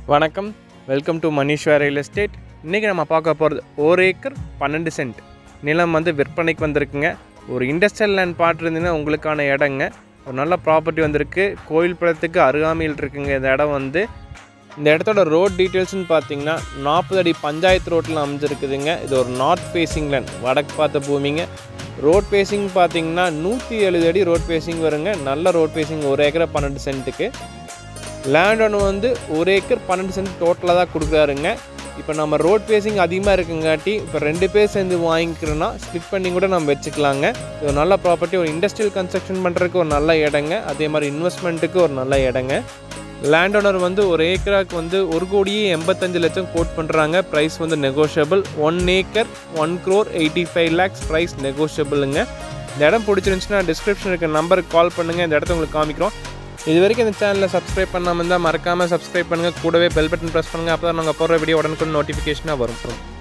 வணக்கம் welcome to Maneeshwar real estate இன்றைக்கி நம்ம பார்க்க போகிறது ஒரு ஏக்கர் பன்னெண்டு சென்ட் நிலம் வந்து விற்பனைக்கு வந்திருக்குங்க ஒரு இண்டஸ்ட்ரியல் லேண்ட் பார்த்துருந்தீங்கன்னா உங்களுக்கான இடங்க ஒரு நல்ல ப்ராப்பர்ட்டி வந்திருக்கு கோயில் படத்துக்கு அருகாமையில் இருக்குங்க இந்த இடம் வந்து இந்த இடத்தோட ரோட் டீட்டெயில்ஸ்னு பார்த்தீங்கன்னா நாற்பது அடி பஞ்சாயத்து ரோட்டில் அமைஞ்சிருக்குதுங்க இது ஒரு நார்த் ஃபேஸிங் லேண்ட் வடக்கு பார்த்த பூமிங்க ரோட் ஃபேஸிங் பார்த்தீங்கன்னா நூற்றி எழுபது அடி ரோட் ஃபேஸிங் வருங்க நல்ல ரோட் ஃபேஸிங் ஒரு ஏக்கரை பன்னெண்டு சென்ட்டுக்கு லேண்ட் ஒன்று வந்து ஒரு ஏக்கர் பன்னெண்டு சென்ட் டோட்டலாக தான் கொடுக்குறாருங்க இப்போ நம்ம ரோட் ஃபேஸிங் அதிகமாக இருக்குங்காட்டி இப்போ ரெண்டு பேர் சேர்ந்து வாங்கிக்கிறோன்னா ஸ்ப்ளிட் பண்ணி கூட நம்ம வச்சுக்கலாங்க இது ஒரு நல்ல ப்ராப்பர்ட்டி ஒரு இண்டஸ்ட்ரியல் கன்ஸ்ட்ரக்ஷன் பண்ணுறதுக்கு ஒரு நல்ல இடங்க அதே மாதிரி இன்வெஸ்ட்மெண்ட்டுக்கு ஒரு நல்ல இடங்க லேண்ட் ஓனர் வந்து ஒரு ஏக்கராக்கு வந்து ஒரு கோடியே எண்பத்தஞ்சு லட்சம் கோட் பண்ணுறாங்க ப்ரைஸ் வந்து negotiable one acre one crore eighty five lakhs price நெகோஷியபிளுங்க இந்த இடம் பிடிச்சிருந்துச்சுன்னா டிஸ்கிரிப்ஷன் இருக்க நம்பருக்கு கால் பண்ணுங்கள் இந்த இடத்த உங்களுக்கு காமிக்கிறோம் இது வரைக்கும் இந்த சேனலை சப்ஸ்கிரைப் பண்ணாமல் இருந்தால் மறக்காமல் சப்ஸ்கிரைப் பண்ணுங்கள் கூடவே பெல் பட்டன் ப்ரெஸ் பண்ணுங்கள் அப்போ தான் நாங்கள் போடுற வீடியோ உடனுக்குடன் நோட்டிஃபிகேஷனாக வரும்